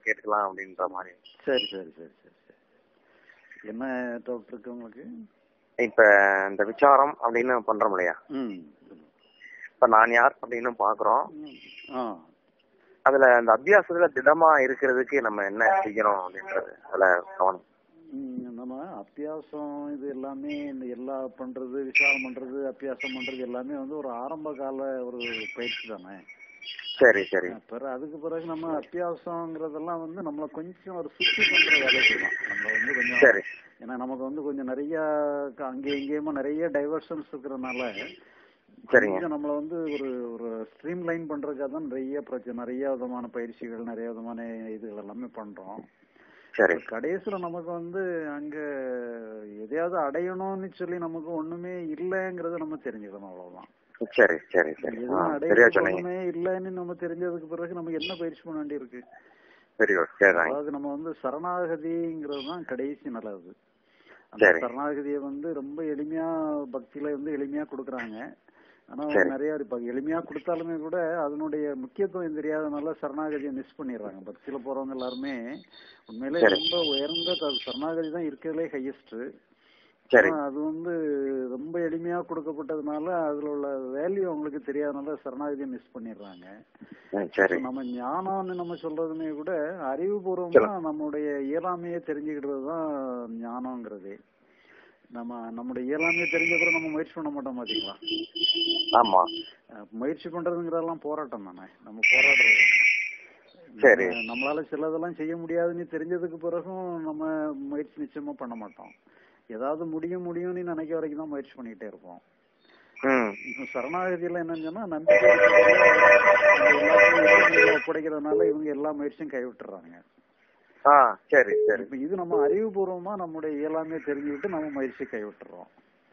கேட்டுக்கலாம் அப்படின்ற மாதிரி சரி சரி சரி சரி சரி என்ன டவுட் இருக்கு உங்களுக்கு இப்ப இந்த விசாரம் அப்படின்னு பண்றோம் இல்லையா ம் இப்ப நான் யார் அப்படின்னு பாக்குறோம் ஆ அதுல அந்த அபியாசத்துல திடமா இருக்கிறதுக்கு நம்ம என்ன செய்யணும் அப்படின்றது அதுல கவனம் ம், நம்ம அத்தியாசம் இது எல்லாமே இந்த எல்லா பண்றது விசாரம் பண்றது அத்தியாசம் பண்றது எல்லாமே வந்து ஒரு ஆரம்ப கால ஒரு பயிற்சி தானே சரி சரி பிறகு அதுக்கு பிறகு நம்ம அத்தியாசங்கிறதெல்லாம் வந்து நம்மள கொஞ்சம் ஒரு சுத்தி பண்ற வேலை செய்யலாம் நம்ம வந்து கொஞ்சம் சரி ஏன்னா நமக்கு வந்து கொஞ்சம் நிறைய க- அங்கே இங்கேயுமா நிறைய டைவர்ஷன்ஸ் இருக்கிறதுனால சரிங்க கொஞ்சம் நம்மள வந்து ஒரு ஒரு ஸ்ட்ரீம் லைன் பண்றதுக்காக தான் நிறைய பிரச்சனை நிறைய விதமான பயிற்சிகள் நிறைய விதமான இதுகள் எல்லாமே பண்றோம் சரி கடைசியில நமக்கு வந்து அங்க எதையாவது அடையணும்னு சொல்லி நமக்கு ஒண்ணுமே இல்லைங்கிறத நம்ம தெரிஞ்சுக்கணும் அவ்வளவுதான் சரி சரி சரி ஆ, எதுவும் சரியா அடையணும் சொன்னீங்க ஒண்ணுமே இல்லைன்னு நம்ம தெரிஞ்சதுக்கு பிறகு நம்ம என்ன பயிற்சி பண்ண வேண்டியிருக்கு வெரி குட் சரி அதாவது நம்ம வந்து சரணாகதிங்கிறது தான் கடைசி நல்லது அந்த சரி. சரணாகதியை வந்து ரொம்ப எளிமையா பக்தியில வந்து எளிமையா கொடுக்குறாங்க ஆனா சரி. நிறைய இப்ப எளிமையா கொடுத்தாலுமே கூட அதனுடைய முக்கியத்துவம் தெரியாதனால சரணாகதியை மிஸ் பண்ணிடுறாங்க பக்தியில போறவங்க எல்லாருமே உண்மையிலே சரி. ரொம்ப உயர்ந்த த- சரணாகதி தான் இருக்கிறதுலே ஹையஸ்ட் சரி அது வந்து ரொம்ப எளிமையா கொடுக்கப்பட்டதுனால அதுல உள்ள வேல்யூ அவங்களுக்கு தெரியாதனால சரணாகதியை மிஸ் பண்ணிடுறாங்க ம், சரி இப்ப நம்ம ஞானம்னு நம்ம சொல்றதுமே கூட அறிவுபூர்வமா நம்முடைய இயலாமையை தெரிஞ்சுக்கிட்டது தான் ஞானங்கிறது நம்ம நம்முடைய இயலாமையை தெரிஞ்ச பிறகு நம்ம முயற்சி பண்ண மாட்டோம் பாத்தீங்களா ஆமா அஹ் முயற்சி பண்றதுங்கிறதெல்லாம் போராட்டம் தானே நம்ம போராடுறது சரி. நம்ம- நம்மளால சிலதெல்லாம் செய்ய முடியாதுன்னு தெரிஞ்சதுக்கு பிறகும் நம்ம முயற்சி நிச்சயமா பண்ண மாட்டோம் ஏதாவது முடியும் முடியும்னு நினைக்க வரைக்கும் தான் முயற்சி பண்ணிட்டே இருப்போம் ம் இப்ப சரணாகதியில என்னன்னு சொன்னா நம்பிக்கை இருக்கிறதுனால, நம்ம எல்லாத்தையும் இறைவனிடம் ஒப்படைக்கிறதுனால இவங்க எல்லா முயற்சியும் கைவிட்டுறாங்க ஆ சரி சரி இப்ப இது நம்ம அறிவுபூர்வமா நம்முடைய இயலாமே தெரிஞ்சுக்கிட்டு நம்ம முயற்சி கைவிட்டுறோம்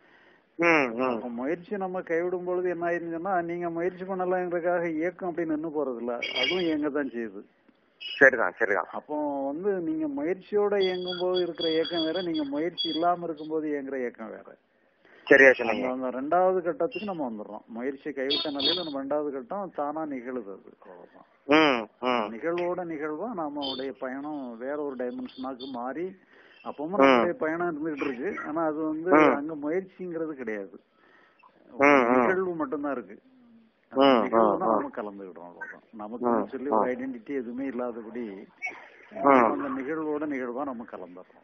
ம் ம் அப்ப முயற்சி நம்ம கைவிடும் பொழுது என்ன ஆயிருந்துச்சுன்னா நீங்க முயற்சி பண்ணலாங்கிறதுக்காக இயக்கம் அப்படின்னு நின்னு போறது இல்ல அதுவும் இயங்க தான் செய்யுது சரிதான் சரிதான் அப்போ வந்து நீங்க முயற்சியோட இயங்கும் போது இருக்கிற இயக்கம் வேற நீங்க முயற்சி இல்லாம இருக்கும்போது இயங்குற இயக்கம் வேற சரியா அந்த சொன்னீங்க அந்த ரெண்டாவது கட்டத்துக்கு நம்ம வந்துடுறோம் முயற்சி கைவிட்ட நிலையில நம்ம ரெண்டாவது கட்டம் தானா நிகழுது அது அவ்வளவுதான் ம் ம் நிகழ்வோட நிகழ்வா நம்மளுடைய பயணம் வேற ஒரு டைமென்ஷனாக்கு மாறி அப்பவும் நம்மளுடைய பயணம் இருந்துகிட்டு இருக்கு ஆனா அது வந்து ம். அங்க முயற்சிங்கிறது கிடையாது ம், ம். நிகழ்வு மட்டும்தான் இருக்கு அந்த ம், நிகழ்வு தான் ம், நம்ம கலந்துக்கிட்டோம் அவ்வளவுதான் நமக்கு சொல்லி ஒரு ஐடென்டிட்டி எதுவுமே இல்லாதபடி ம். அந்த நிகழ்வோட நிகழ்வா நம்ம கலந்துடுறோம்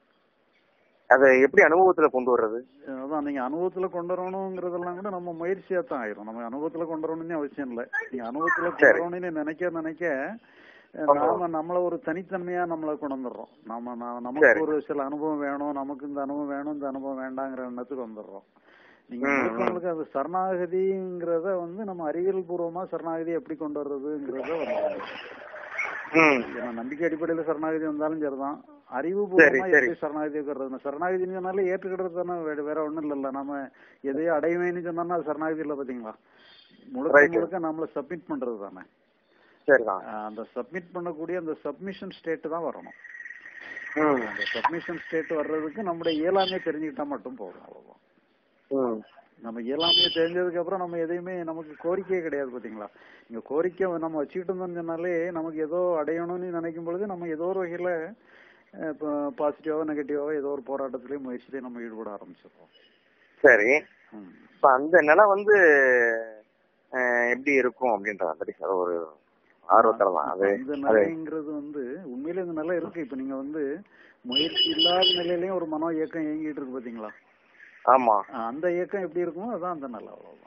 அதை எப்படி அனுபவத்துல கொண்டு வர்றது அதான் நீங்க அனுபவத்துல கொண்டு வரணுங்கிறதெல்லாம் கூட நம்ம முயற்சியா தான் ஆயிரும் நம்ம அனுபவத்துல கொண்டு வரணும்னு அவசியம் இல்லை நீங்க அனுபவத்துல கொண்டு சரி. வரணும்னு நினைக்க நினைக்க அஹ், ஆமா. நாம நம்மள ஒரு தனித்தன்மையா நம்மள கொண்டு வந்துடுறோம் நாம நா- சரி. நமக்கு ஒரு சில அனுபவம் வேணும் நமக்கு இந்த அனுபவம் வேணும் இந்த அனுபவம் வேண்டாங்கிற எண்ணத்துக்கு வந்துடுறோம் நீங்க ம், முழுக்க ம். முழுக்க அது சரணாகதிங்கிறத வந்து நம்ம அறிவியல் பூர்வமா சரணாகதி எப்படி கொண்டு வர்றதுங்கிறத வந்து ம் ஏன்னா நம்பிக்கை அடிப்படையில சரணாகதி வந்தாலும் சரிதான் அறிவு சரி, பூர்வமா சரி. எப்படி சரணாகதி வர்றது சரணாகதின்னு சொன்னாலே ஏற்றுக்கிறது தானே வேற- வேற ஒண்ணும் இல்லல்ல நம்ம எதையோ அடைவேன்னு சொன்னா அது சரணாகதி இல்ல பாத்தீங்களா முழுக்க Right. முழுக்க நம்மள சப்மிட் பண்றது தானே சரிதான் ஆஹ் அந்த சப்மிட் பண்ணக்கூடிய அந்த சப்மிஷன் ஸ்டேட் தான் வரணும் ம் அந்த சப்மிஷன் ஸ்டேட் வர்றதுக்கு நம்முடைய இயலாமையை தெரிஞ்சுக்கிட்டா மட்டும் போதும் அவ்வளவுதான் ம் நம்ம இயலாமையை தெரிஞ்சதுக்கு அப்புறம் நம்ம எதையுமே நமக்கு கோரிக்கையே கிடையாது பாத்தீங்களா இங்க கோரிக்கை நம்ம வச்சுக்கிட்டு இருந்தோம்னு சொன்னாலே நமக்கு ஏதோ அடையணும்னு நினைக்கும் பொழுது நம்ம ஏதோ ஒரு வகையில அஹ், இப்போ பாசிட்டிவாவோ நெகட்டிவாவோ ஏதோ ஒரு போராட்டத்திலயும் முயற்சியிலையும் நம்ம ஈடுபட ஆரம்பிச்சிடுறோம் சரி ம். இப்ப அந்த நிலை வந்து அஹ், எப்படி இருக்கும் அப்படின்றத பத்தி சொல்ல ஒரு ஆர்வத்துல தான் அது அந்த அது நிலைங்கிறது வந்து உண்மையில இந்த நிலை இருக்கு இப்ப நீங்க வந்து முயற்சி இல்லாத நிலையிலயும் ஒரு மனோ இயக்கம் இயங்கிட்டு இருக்கு பாத்தீங்களா ஆமா அஹ், அந்த இயக்கம் எப்படி இருக்குமோ அதான் அந்த நிலை அவ்வளவுதான்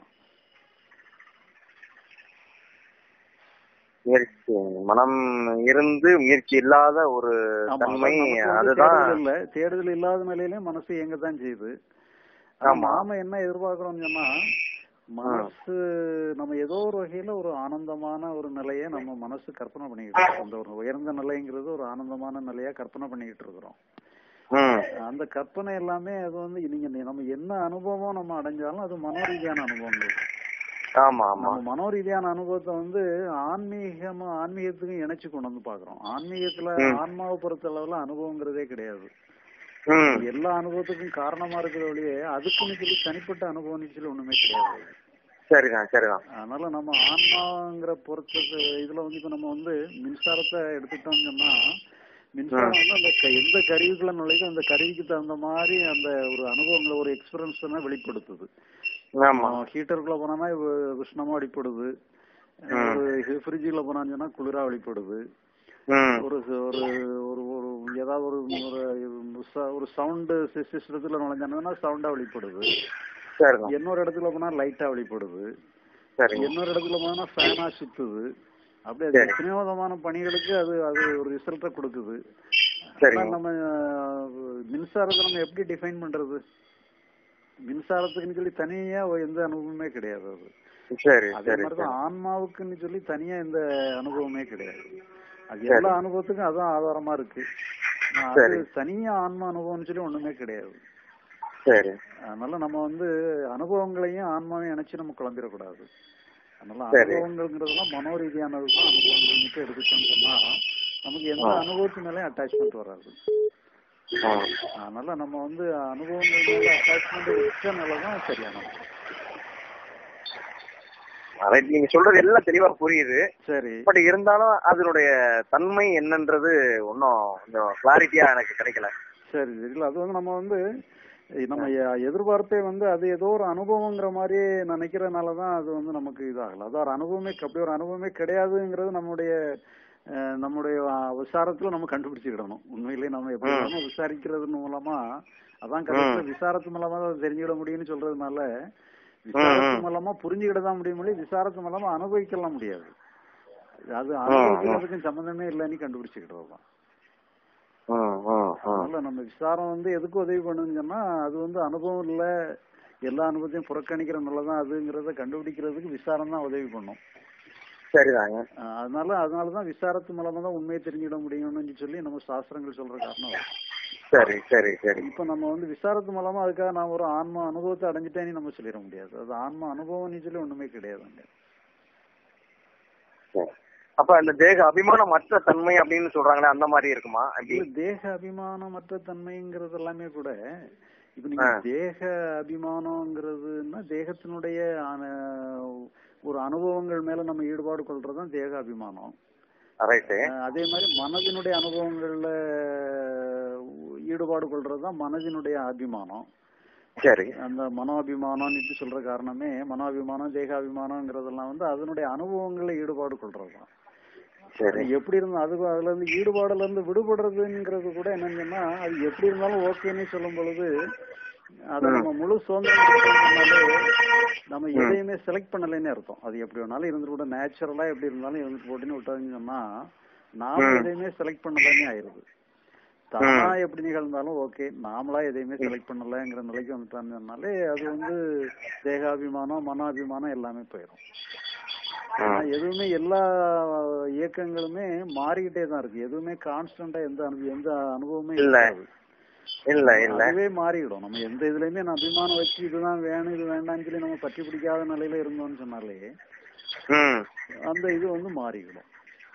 முயற்சி மனம் இருந்து முயற்சி இல்லாத ஒரு ஆமா, தன்மை அதான் நமக்கு வந்து அதுதான் தேடுதல் இல்ல தேடுதல் இல்லாத நிலையிலயும் மனசு இயங்கத்தான் செய்யுது ஆனா ஆமா. நாம என்ன எதிர்பார்க்கிறோம்னு சொன்னா மனசு நம்ம ஏதோ ஒரு வகையில ஒரு ஆனந்தமான ஒரு நிலையை நம்ம மனசு கற்பனை பண்ணிக்கிட்டு இருக்கோம் அந்த ஒரு உயர்ந்த நிலைங்கிறது ஒரு ஆனந்தமான நிலையா கற்பனை பண்ணிக்கிட்டு இருக்கிறோம் ம் அந்த கற்பனை எல்லாமே அது வந்து நீங்க நம்ம என்ன அனுபவம் நம்ம அடைஞ்சாலும் அது மனோரீதியான அனுபவங்கள் ஆமா ஆமா நம்ம மனோரீதியான அனுபவத்தை வந்து ஆன்மீகமா ஆன்மீகத்துக்கும் இணைச்சு கொண்டு வந்து பாக்குறோம் ஆன்மீகத்துல ம். ஆன்மாவை பொறுத்த அளவுல அனுபவங்கிறதே கிடையாது ம் எல்லா அனுபவத்துக்கும் காரணமா இருக்கிற வழியே அதுக்குன்னு சொல்லி தனிப்பட்ட அனுபவம்னு சொல்லி ஒண்ணுமே கிடையாது சரிதான் சரிதான் அதனால நம்ம ஆன்மாங்கிற பொறுத்தது இதுல வந்து இப்ப நம்ம வந்து மின்சாரத்தை எடுத்துட்டோம்னு சொன்னா மின்சாரம் வந்து அந்த க- எந்த கருவிக்குள்ள நுழையுதோ அந்த கருவிக்கு தகுந்த மாதிரி அந்த ஒரு அனுபவங்களை ஒரு எக்ஸ்பீரியன்ஸ் தான் வெளிப்படுத்துது ஆமா ஹீட்டருக்குள்ள போனோம்னா வ- உஷ்ணமா வெளிப்படுது ம். ஒரு ஃப்ரிட்ஜுக்குள்ள போனான்னு சொன்னா குளிரா வெளிப்படுது ம் ஒரு ச- ஒரு ஒரு ஒரு ஏதாவது ஒரு ஒரு ச- ஒரு சவுண்டு சிஸ்டத்துல நுழைஞ்சாங்கன்னா சவுண்டா வெளிப்படுது சரிதான் இன்னொரு இடத்துல போனா லைட்டா வெளிப்படுது சரிங்க இன்னொரு இடத்துல போனா ஃபேனா சுத்துது அப்படி அது சரி. எத்தனையோ விதமான பணிகளுக்கு அது அது ஒரு ரிசல்ட்டை கொடுக்குது சரிங்க. ஆனா நம்ம அஹ், மின்சாரத்தை நம்ம எப்படி டிஃபைன் பண்றது மின்சாரத்துக்குன்னு சொல்லி தனியா ஒரு எந்த அனுபவமே கிடையாது அது சரி அதே சரி மாதிரிதான் சரி ஆன்மாவுக்குன்னு சொல்லி தனியா எந்த அனுபவமே கிடையாது அது எல்லா அனுபவத்துக்கும் அதான் ஆதாரமா இருக்கு அது சரி. தனியா ஆன்மா அனுபவம்னு சொல்லி ஒண்ணுமே கிடையாது சரி அதனால நம்ம வந்து அனுபவங்களையும் ஆன்மாவையும் இணைச்சு நம்ம குழம்பிடக்கூடாது அதனால சரி. அனுபவங்கள்ங்கிறதெல்லாம் மனோ ரீதியானது தான் அனுபவங்கள் மட்டும் எடுத்துட்டோம்னு சொன்னா நமக்கு எந்த ஆ. அனுபவத்து மேலயும் அட்டாச்மெண்ட் வராது ஆ. அதனால நம்ம வந்து அனுபவங்கள் மேல அட்டாச்மெண்ட் வச்சனாலதான் சரியானது ரைட் நீங்க சொல்றது எல்லாம் தெளிவா புரியுது சரி பட் இருந்தாலும் அதனுடைய தன்மை என்னன்றது ஒன்னும் கொஞ்சம் கிளாரிட்டியா எனக்கு கிடைக்கல சரி சரி இல்ல அது வந்து நம்ம வந்து நம்ம எ- எதிர்பார்ப்பே வந்து அது ஏதோ ஒரு அனுபவங்கிற மாதிரி நினைக்கிறதுனால தான் அது வந்து நமக்கு இதாகல அது ஒரு அனுபவமே அப்படி ஒரு அனுபவமே கிடையாதுங்கிறது நம்முடைய அஹ், நம்முடைய அஹ், விசாரத்துல நம்ம கண்டுபிடிச்சுக்கிடணும் உண்மையிலேயே நம்ம எப்படி ம். இல்லாம விசாரிக்கிறது மூலமா அதான் கடைசியில விசாரத்து மூலமா தான் அதை தெரிஞ்சுக்கிட முடியும்னு சொல்றதுனால விசாரத்து மூலமா புரிஞ்சுக்கிட தான் முடியும் மொழி விசாரத்து மூலமா அனுபவிக்கலாம் முடியாது அது அனுபவிக்கிறதுக்கும் சம்பந்தமே இல்லைன்னு கண்டுபிடிச்சுக்கிட்டது தான் ம், ம், ம். அதனால நம்ம விசாரம் வந்து எதுக்கு உதவி பண்ணுன்னு சொன்னா அது வந்து அனுபவம் இல்ல எல்லா அனுபவத்தையும் புறக்கணிக்கிற நல்லதான் அதுங்கிறத கண்டுபிடிக்கிறதுக்கு விசாரம் தான் உதவி பண்ணும் சரிதாங்க அஹ் அதனால அதனாலதான் விசாரத்து மூலமா தான் உண்மையை தெரிஞ்சிட முடியும்னு சொல்லி நம்ம சாஸ்திரங்கள் சொல்ற காரணம் அது. சரி சரி சரி இப்ப நம்ம வந்து விசாரத்து மூலமா அதுக்காக நான் ஒரு ஆன்மா அனுபவத்தை அடைஞ்சிட்டேன்னு நம்ம சொல்லிட முடியாது அது ஆன்மா அனுபவம்னு சொல்லி ஒண்ணுமே கிடையாதுங்க சரி. அப்ப அந்த தேக அபிமானம் மற்ற தன்மை அப்படின்னு சொல்றாங்களே அந்த மாதிரி இருக்குமா அப்படி இல்ல தேக அபிமானமற்ற தன்மைங்கிறது எல்லாமே கூட இப்ப நீங்க ஆ. தேக அபிமானம்ங்கிறதுன்னா தேகத்தினுடைய ஆன- ஒரு அனுபவங்கள் மேல நம்ம ஈடுபாடு கொள்றதுதான் தேக அபிமானம் ரைட்டு அஹ் அதே மாதிரி மனதினுடைய அனுபவங்கள்ல ஈடுபாடு கொள்றதுதான் மனதினுடைய அபிமானம் சரி அந்த மனோபிமானம்னு சொல்ற காரணமே மனோபிமானம் தேகாபிமானம்ங்கிறதெல்லாம் வந்து அதனுடைய அனுபவங்கள்ல ஈடுபாடு கொள்றதுதான் சரி அது எப்படி இருந்தாலும் அது அதுல இருந்து ஈடுபாடுல இருந்து விடுபடுறதுங்கிறது கூட என்னன்னு சொன்னா அது எப்படி இருந்தாலும் ஓகேன்னு சொல்லும் பொழுது அதை நம்ம முழு சுதந்திரம் கொடுத்தோம்னாலே நம்ம எதையுமே செலக்ட் பண்ணலைன்னு அர்த்தம் அது எப்படி வேணாலும் இருந்துட்டு கூட நேச்சுரலா எப்படி இருந்தாலும் இருந்துட்டு போட்டுன்னு விட்டாங்கன்னு சொன்னா நாம ம். எதையுமே செலக்ட் பண்ணலன்னு ஆயிருது தானா எப்படி நிகழ்ந்தாலும் ஓகே நாமளா எதையுமே செலக்ட் பண்ணலங்கிற நிலைக்கு வந்துட்டான்னு சொன்னாலே அது வந்து தேகாபிமானம் மனாபிமானம் எல்லாமே போயிடும் ஆனா எதுவுமே எல்லா இயக்கங்களுமே மாறிக்கிட்டே தான் இருக்கு எதுவுமே கான்ஸ்டன்டா எந்த அனுபவம் எந்த அனுபவமே இல்ல. இருக்காது இல்ல இல்ல அதுவே மாறிடும் நம்ம எந்த இதுலயுமே நான் அபிமானம் வச்சு இதுதான் வேணும் இது வேண்டாம்னு சொல்லி நம்ம பற்றி பிடிக்காத நிலையில இருந்தோம்னு சொன்னாலே ம் அந்த இது வந்து மாறிடும்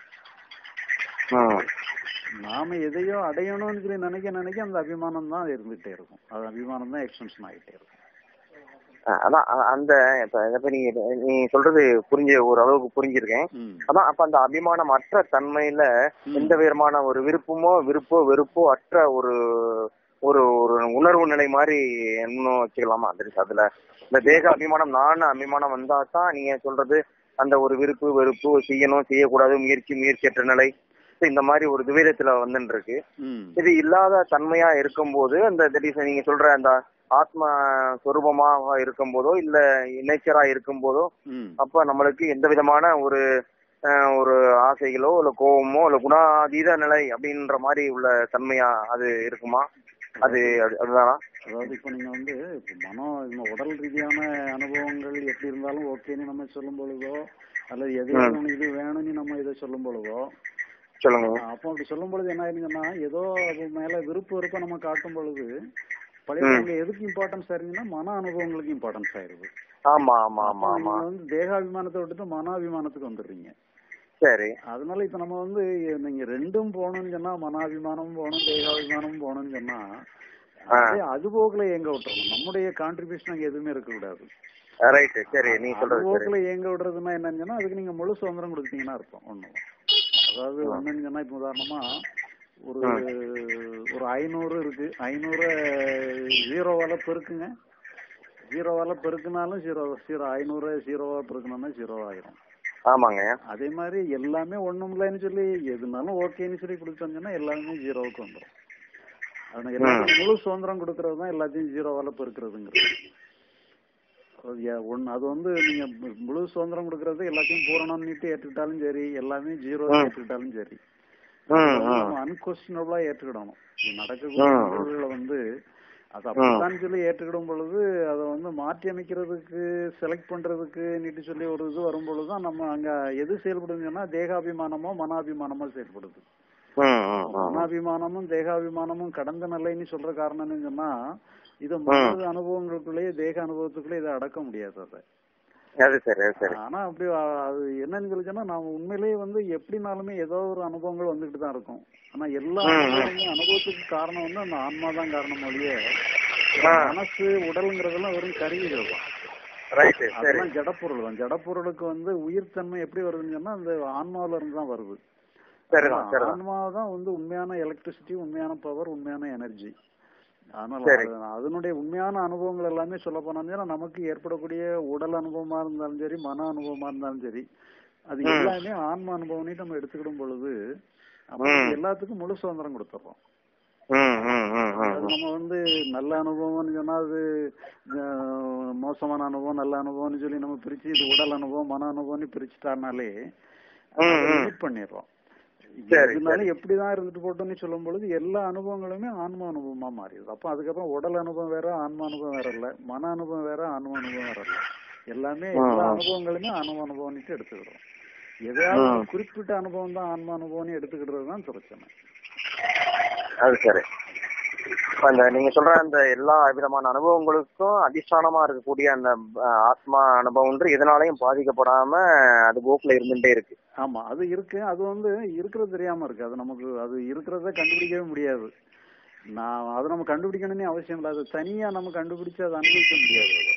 ம் நாம எதையோ அடையணும்னு சொல்லி நினைக்க நினைக்க அந்த அபிமானம் தான் இருந்துகிட்டே இருக்கும் அது அபிமானம் தான் எக்ஸ்டென்ஷன் ஆகிட்டே இருக்கும் அஹ் அதான் அ- அந்த இப்ப இப்ப நீங்க நீ சொல்றது புரிஞ்ச ஒரு அளவுக்கு புரிஞ்சிருக்கேன் ம். அதான் அப்ப அந்த அபிமானம் அற்ற தன்மையில ம். எந்த விதமான ஒரு விருப்பமோ விருப்போ வெறுப்போ அற்ற ஒரு ஒரு ஒரு உணர்வு நிலை மாதிரி இன்னும் வச்சுக்கலாமா அந்த அதுல இந்த தேக அபிமானம் நான் அபிமானம் வந்தா தான் நீங்க சொல்றது அந்த ஒரு விருப்பு வெறுப்பு செய்யணும் செய்யக்கூடாது முயற்சி முயற்சியற்ற நிலை So இந்த மாதிரி ஒரு துவேதத்துல வந்துட்டு இருக்கு ம். இது இல்லாத தன்மையா இருக்கும்போது அந்த that is நீங்க சொல்ற அந்த ஆத்ம சொரூபமாக இருக்கும்போதோ இல்ல நேச்சரா இருக்கும்போதோ ம். அப்ப நம்மளுக்கு எந்த விதமான ஒரு அஹ், ஒரு ஆசைகளோ இல்ல கோபமோ இல்ல குணாதீத நிலை அப்படின்ற மாதிரி உள்ள தன்மையா அது இருக்குமா அது அது- அதுதானா அதாவது இப்போ நீங்க வந்து இப்போ மனோ நம்ம உடல் ரீதியான அனுபவங்கள் எப்படி இருந்தாலும் ஓகேன்னு நம்ம சொல்லும் பொழுதோ அல்லது எது ம். வேணும் இது வேணும்னு நம்ம இதை சொல்லும் பொழுதோ சொல்லுங்க அப்போ அப்படி சொல்லும் பொழுது என்ன ஆயிருங்கன்னா ஏதோ அது மேல விருப்ப விருப்பம் நம்ம காட்டும் பொழுது பழைய ம். அங்க எதுக்கு இம்பார்ட்டன்ஸ் ஆயிருங்கன்னா மன அனுபவங்களுக்கு இம்பார்ட்டன்ஸ் ஆயிருது ஆமா ஆமா ஆமா அப்போ ஆமா நீங்க வந்து தேகாபிமானத்தை விட்டுட்டு மனாபிமானத்துக்கு வந்துடுறீங்க சரி அதனால இப்ப நம்ம வந்து நீங்க ரெண்டும் போகணும்னு சொன்னா மனாபிமானமும் போகணும் தேகாபிமானமும் போகணும்னு சொன்னா ஆ. அதே அது போகல எங்க விட்டுறணும் நம்முடைய கான்ட்ரிபியூஷன் அங்க எதுவுமே இருக்கக்கூடாது ரைட் சரி நீங்க சொல்றது சரி போக்குல இயங்க விடுறதுன்னா என்னன்னு சொன்னா அதுக்கு நீங்க முழு சுதந்திரம் கொடுத்தீங்கன்னா அர்த்தம் ஒண்ணும் அதாவது என்னன்னு சொன்னா இப்ப உதாரணமா ஒரு ஒரு ஐநூறு இருக்கு ஐநூறு ஜீரோவால பெருக்குங்க ஜீரோவால பெருக்குனாலும் ஜீரோ ஜீரோ ஐநூறு ஜீரோவா பெருக்கணும்னா ஜீரோ ஆயிரும் ஆமாங்க அதே மாதிரி எல்லாமே ஒண்ணும் இல்லைன்னு சொல்லி எதுனாலும் ஓகேன்னு சொல்லி கொடுத்தோம்னா எல்லாமே ஜீரோவுக்கு வந்துடும் அதனால எல்லாத்துக்கும் முழு சுதந்திரம் கொடுக்கறது தான் எல்லாத்தையும் ஜீரோவால பெருக்கிறதுங்கிறது அது யா- ஒண்ணு அது வந்து நீங்க மு- முழு சுதந்திரம் கொடுக்கறது எல்லாத்தையும் பூரணம்னுட்டு ஏற்றுக்கிட்டாலும் சரி எல்லாமே ஜீரோ ஏற்றுக்கிட்டாலும் சரி ம் ம் நம்ம அன்கொஸ்டினபிளா ஏற்றுக்கிடணும் இது நடக்கக்கூடிய நிகழ்வுகளை வந்து அது அப்படித்தான் சொல்லி ஏற்றுக்கிடும் பொழுது அதை வந்து மாற்றி அமைக்கிறதுக்கு செலக்ட் பண்றதுக்கு நீட்டு சொல்லி ஒரு இது வரும் பொழுதுதான் நம்ம அங்க எது செயல்படுதுன்னா தேகாபிமானமோ மனாபிமானமோ செயல்படுது ம் ம் ம் மனாபிமானமும் தேகாபிமானமும் கடந்த நிலைன்னு சொல்ற காரணம் என்னன்னு சொன்னா இது மனது அனுபவங்களுக்குள்ளேயே தேக அனுபவத்துக்குள்ளே இதை அடக்க முடியாது அதை அது சரி அது சரி ஆனா அப்படி அ- அது என்னன்னு சொல்லி சொன்னா நாம உண்மையிலேயே வந்து எப்படினாலுமே ஏதோ ஒரு அனுபவங்கள் வந்துகிட்டு தான் இருக்கும் ஆனா எல்லா அனுபவங்களும் அனுபவத்துக்கு காரணம் வந்து அந்த ஆன்மா தான் காரணம் ஒழிய மனசு உடல்ங்கிறதெல்லாம் வெறும் கருவிகள் தான் ரைட் சரி அதெல்லாம் ஜடப்பொருள் தான் ஜடப்பொருளுக்கு வந்து உயிர்த்தன்மை எப்படி வருதுன்னு சொன்னா அந்த ஆன்மாவில இருந்து தான் வருது சரிதான் சரிதான் ஆன்மா தான் வந்து உண்மையான எலக்ட்ரிசிட்டி உண்மையான பவர் உண்மையான எனர்ஜி அதனால சரி. அது- அதனுடைய உண்மையான அனுபவங்கள் எல்லாமே சொல்ல போனோம்னா நமக்கு ஏற்படக்கூடிய உடல் அனுபவமா இருந்தாலும் சரி மன அனுபவமா இருந்தாலும் சரி அது எல்லாமே ஆன்ம அனுபவம்னு நம்ம எடுத்துக்கிடும் பொழுது அப்ப எல்லாத்துக்கும் முழு சுதந்திரம் கொடுத்துறோம் ம் ம் ம் ம் அது நம்ம வந்து நல்ல அனுபவம்னு சொன்னா அது அஹ், மோசமான அனுபவம் நல்ல அனுபவம்னு சொல்லி நம்ம பிரிச்சு இது உடல் அனுபவம் மன அனுபவம்னு பிரிச்சுட்டாருனாலே லிமிட் பண்ணிடுறோம் சரி, இதனால எப்படிதான் இருந்துட்டு போட்டோம்னு சொல்லும் பொழுது எல்லா அனுபவங்களுமே ஆன்ம அனுபவமா மாறிடுது அப்ப அதுக்கப்புறம் உடல் அனுபவம் வேற ஆன்ம அனுபவம் வேற இல்ல மன அனுபவம் வேற ஆன்ம அனுபவம் வேற இல்ல எல்லாமே எல்லா அனுபவங்களுமே ஆன்ம அனுபவம்னுட்டு எடுத்துக்கிறோம் எதையாவது ஒரு குறிப்பிட்ட அனுபவம் தான் ஆன்ம அனுபவம்னு எடுத்துக்கிடுறது தான் பிரச்சனை அது சரி இப்ப அந்த நீங்க சொல்ற அந்த எல்லா விதமான அனுபவங்களுக்கும் அதிஷ்டானமா இருக்கக்கூடிய அந்த அஹ், ஆத்மா அனுபவம்ன்ற இதனாலையும் பாதிக்கப்படாம அது போக்குல இருந்துட்டே இருக்கு ஆமா அது இருக்கு அது வந்து இருக்கிறது தெரியாம இருக்கு அது நமக்கு அது இருக்கிறத கண்டுபிடிக்கவே முடியாது நான் அதை நம்ம கண்டுபிடிக்கணும்னு அவசியம் இல்லை அது தனியா நம்ம கண்டுபிடிச்சு அதை அனுபவிக்க முடியாது அது.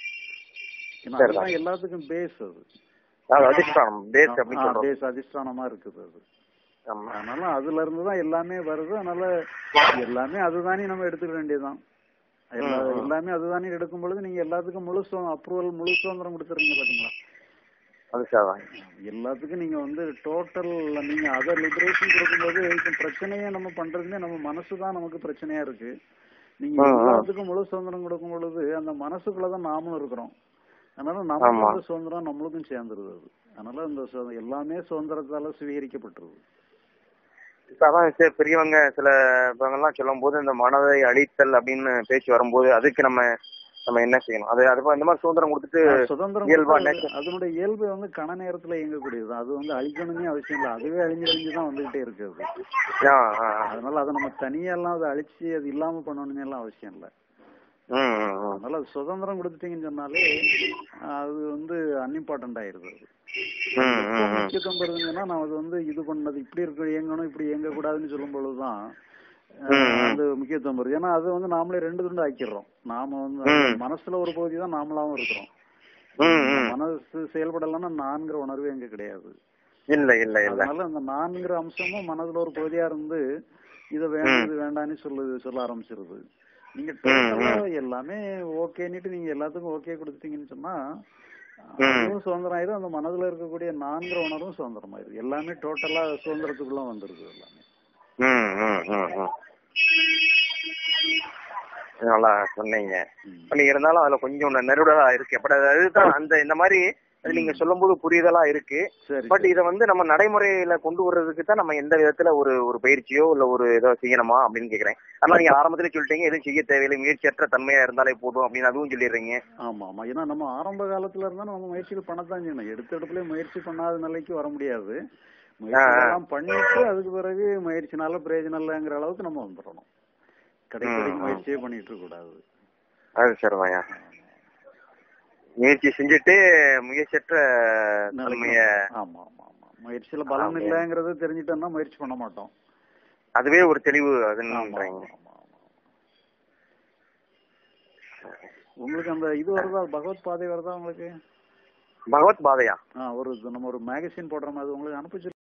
ஏன்னா அதுதான் எல்லாத்துக்கும் பேஸ் அது அது அதிஷ்டானம் பேஸ் அப்படின்னு சொல்றோம் பேஸ் அதிஷ்டானமா இருக்குது அது ஆமா அதனால அதுல இருந்து தான் எல்லாமே வருது அதனால எல்லாமே அதுதானே நம்ம எடுத்துக்க வேண்டியதுதான் எல்லா எல்லாமே அதுதானே எடுக்கும் பொழுது நீங்க எல்லாத்துக்கும் முழு அப்ரூவல் முழு சுதந்திரம் கொடுத்துருங்க பாத்தீங்களா அது சரிதான் எல்லாத்துக்கும் நீங்க வந்து டோட்டல் நீங்க அதை லிபரேஷன் கொடுக்கும்போது இப்ப பிரச்சனையே நம்ம பண்றதுமே நம்ம மனசு தான் நமக்கு பிரச்சனையா இருக்கு நீங்க எல்லாத்துக்கும் முழு சுதந்திரம் கொடுக்கும் பொழுது அந்த மனசுக்குள்ளதான் நாமளும் இருக்கிறோம் அதனால நமக்கு அந்த சுதந்திரம் நம்மளுக்கும் சேர்ந்துருது அது அதனால இந்த சு- எல்லாமே சுதந்திரத்தால சுவீகரிக்கப்பட்டுருது இப்ப அதான் சரி, பெரியவங்க சில இவங்கெல்லாம் சொல்லும் போது இந்த மனதை அழித்தல் அப்படின்னு பேச்சு வரும்போது அதுக்கு நம்ம நம்ம என்ன செய்யணும் அது அது இந்த மாதிரி சுதந்திரம் கொடுத்துட்டு சுதந்திரம் இயல்பா கொடுத்தா nature- அதனுடைய இயல்பு வந்து கண நேரத்துல இயங்கக்கூடியது அது வந்து அழிக்கணும்னே அவசியம் இல்லை அதுவே அழிஞ்சு அழிஞ்சு தான் வந்துகிட்டே இருக்கு அது ஆ, ஆ, ஆ. அதனால அதை நம்ம தனியெல்லாம் அதை அழிச்சு அது இல்லாம பண்ணணும்னு எல்லாம் அவசியம் இல்லை ம், ம், ம். அதனால அது சுதந்திரம் கொடுத்துட்டீங்கன்னு சொன்னாலே அது வந்து அன்இம்பார்ட்டன்ட் ஆயிருது அது ம், ம், ம். முக்கியத்துவம் பெறுதுங்கன்னா நான் அது வந்து இது பண்ணது இப்படி இருக்க இயங்கணும் இப்படி இயங்க கூடாதுன்னு சொல்லும் பொழுதுதான் ம், ம். அது முக்கியத்துவம் பெறுது ஏன்னா அது வந்து நாமளே ரெண்டு துண்டு ஆக்கிடுறோம் நாம வந்து அது மனசுல ஒரு பகுதி தான் நாமளாவும் இருக்கிறோம் ம், ம். மனசு செயல்படலைன்னா நான்கிற உணர்வு எங்க கிடையாது இல்ல இல்ல இல்ல அதனால அந்த நான்கிற அம்சமும் மனதுல ஒரு பகுதியா இருந்து இத வேண்டாம் இது வேண்டாம்னு சொல்லு சொல்ல ஆரம்பிச்சிருது நீங்க டோட்டலா எல்லாமே ஓகேன்னுட்டு நீங்க எல்லாத்துக்கும் ஓகே கொடுத்துட்டீங்கன்னு சொன்னா அதுவும் சுதந்திரம் ஆயிரும் அந்த மனதுல இருக்கக்கூடிய நான்கிற உணர்வும் சுதந்திரம் ஆயிரும் எல்லாமே டோட்டலா சுதந்திரத்துக்குள்ள வந்துருது எல்லாமே ம், ம், ம், ம். நல்லா சொன்னீங்க இப்ப நீங்க இருந்தாலும் அதுல கொஞ்சம் நெருடலா இருக்கு பட் அதுதான் அந்த இந்த மாதிரி அது நீங்க சொல்லும்போது புரிதலா இருக்கு சரி பட் இத வந்து நம்ம நடைமுறையில கொண்டு வர்றதுக்கு தான் நம்ம எந்த விதத்துல ஒரு ஒரு பயிற்சியோ இல்ல ஒரு ஏதோ செய்யணுமா அப்படின்னு கேக்குறேன் அதனால நீங்க ஆரம்பத்துல சொல்லிட்டீங்க எதுவும் செய்ய தேவையில்லை முயற்சியற்ற தன்மையா இருந்தாலே போதும் அப்படின்னு அதுவும் சொல்லிடுறீங்க ஆமா ஆமா ஏன்னா நம்ம ஆரம்ப காலத்துல இருந்தா நம்ம முயற்சிகள் பண்ணத்தான் செய்யணும் எடுத்த இடத்துல முயற்சி பண்ணாத நிலைக்கு வர முடியாது முயற்சிகள்லாம் பண்ணிட்டு அதுக்கு பிறகு முயற்சினால பிரயோஜனம் இல்லைங்கிற அளவுக்கு நம்ம வந்துடணும் கடைசி வரைக்கும் முயற்சியே பண்ணிட்டு இருக்க கூடாது அது சரிதாயா முயற்சி செஞ்சுட்டு முயற்சியற்ற தன்மைய ஆமா ஆமா ஆமா முயற்சியில பலன் இல்லைங்கிறது தெரிஞ்சிட்டோம்னா முயற்சி பண்ண மாட்டோம் அதுவே ஒரு தெளிவு ஆமா, அதுன்றாங்க ஆமா, ஆமா. உங்களுக்கு அந்த இது வருதா பகவத் பாதை வருதா உங்களுக்கு பகவத் பாதையா ஆ ஒரு நம்ம ஒரு மேகசின் போடுற மாதிரி உங்களுக்கு அனுப்பிச்சு